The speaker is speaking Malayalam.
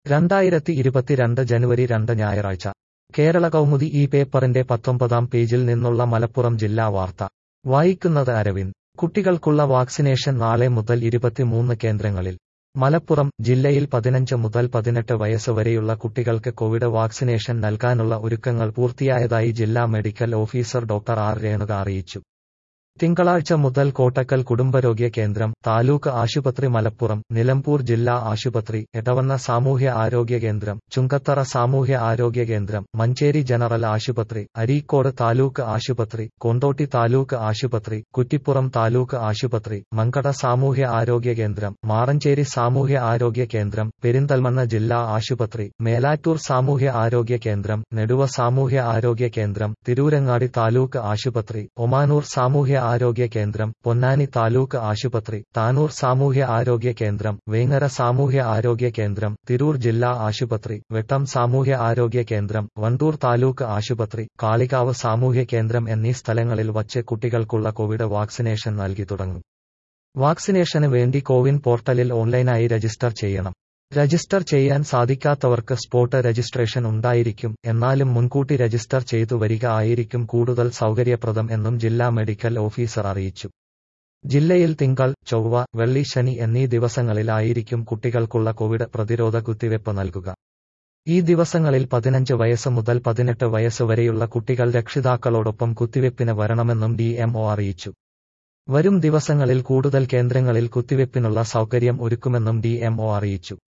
രണ്ടായിരത്തി ഇരുപത്തിരണ്ട് ജനുവരി രണ്ട് ഞായറാഴ്ച കേരള കൗമുദി ഈ പേപ്പറിന്റെ പത്തൊമ്പതാം പേജിൽ നിന്നുള്ള മലപ്പുറം ജില്ലാ വാർത്ത വായിക്കുന്നത് അരവിന്ദ് കുട്ടികൾക്കുള്ള വാക്സിനേഷൻ നാളെ മുതൽ ഇരുപത്തിമൂന്ന് കേന്ദ്രങ്ങളിൽ മലപ്പുറം ജില്ലയിൽ പതിനഞ്ച് മുതൽ പതിനെട്ട് വയസ്സ് വരെയുള്ള കുട്ടികൾക്ക് കോവിഡ് വാക്സിനേഷൻ നൽകാനുള്ള ഒരുക്കങ്ങൾ പൂർത്തിയായതായി ജില്ലാ medical officer doctor R Renuka അറിയിച്ചു തിങ്കളാഴ്ച മുതൽ കോട്ടക്കൽ കുടുംബരോഗ്യ കേന്ദ്രം താലൂക്ക് ആശുപത്രി മലപ്പുറം നിലമ്പൂർ ജില്ലാ ആശുപത്രി എടവണ്ണ സാമൂഹ്യ ആരോഗ്യ കേന്ദ്രം ചുങ്കത്തറ സാമൂഹ്യ ആരോഗ്യ കേന്ദ്രം മഞ്ചേരി ജനറൽ ആശുപത്രി അരീക്കോട് താലൂക്ക് ആശുപത്രി കൊണ്ടോട്ടി താലൂക്ക് ആശുപത്രി കുറ്റിപ്പുറം താലൂക്ക് ആശുപത്രി മങ്കട സാമൂഹ്യ ആരോഗ്യ കേന്ദ്രം മാറഞ്ചേരി സാമൂഹ്യ ആരോഗ്യ കേന്ദ്രം പെരിന്തൽമണ്ണ ജില്ലാ ആശുപത്രി മേലാറ്റൂർ സാമൂഹ്യ ആരോഗ്യ കേന്ദ്രം നെടുവ സാമൂഹ്യ ആരോഗ്യ കേന്ദ്രം തിരൂരങ്ങാടി താലൂക്ക് ആശുപത്രി ഒമാനൂർ സാമൂഹ്യ ആരോഗ്യ കേന്ദ്രം പൊന്നാനി താലൂക്ക് ആശുപത്രി താനൂർ സാമൂഹ്യ ആരോഗ്യ കേന്ദ്രം വേങ്ങര സാമൂഹ്യ ആരോഗ്യ കേന്ദ്രം തിരൂർ ജില്ലാ ആശുപത്രി വെട്ടം സാമൂഹ്യ ആരോഗ്യ കേന്ദ്രം വണ്ടൂർ താലൂക്ക് ആശുപത്രി കാളികാവ് സാമൂഹ്യ കേന്ദ്രം എന്നീ സ്ഥലങ്ങളിൽ വച്ച് കുട്ടികൾക്കുള്ള കോവിഡ് വാക്സിനേഷൻ നൽകി തുടങ്ങും വാക്സിനേഷന് വേണ്ടി കോവിൻ പോർട്ടലിൽ ഓൺലൈനായി രജിസ്റ്റർ ചെയ്യണം രജിസ്റ്റർ ചെയ്യാൻ സാധിക്കാത്തവർക്ക് സ്പോട്ട് രജിസ്ട്രേഷൻ ഉണ്ടായിരിക്കും എന്നാലും മുൻകൂട്ടി രജിസ്റ്റർ ചെയ്തു വരിക ആയിരിക്കും കൂടുതൽ സൗകര്യപ്രദം എന്നും ജില്ലാ മെഡിക്കൽ ഓഫീസർ അറിയിച്ചു ജില്ലയിൽ തിങ്കൾ ചൊവ്വ വെള്ളി ശനി എന്നീ ദിവസങ്ങളിലായിരിക്കും കുട്ടികൾക്കുള്ള കോവിഡ് പ്രതിരോധ കുത്തിവയ്പ് നൽകുക ഈ ദിവസങ്ങളിൽ പതിനഞ്ച് വയസ്സ് മുതൽ പതിനെട്ട് വയസ്സ് വരെയുള്ള കുട്ടികൾ രക്ഷിതാക്കളോടൊപ്പം കുത്തിവയ്പ്പിന് വരണമെന്നും ഡിഎംഒ അറിയിച്ചു വരും ദിവസങ്ങളിൽ കൂടുതൽ കേന്ദ്രങ്ങളിൽ കുത്തിവയ്പ്പിനുള്ള സൗകര്യം ഒരുക്കുമെന്നും ഡിഎംഒ അറിയിച്ചു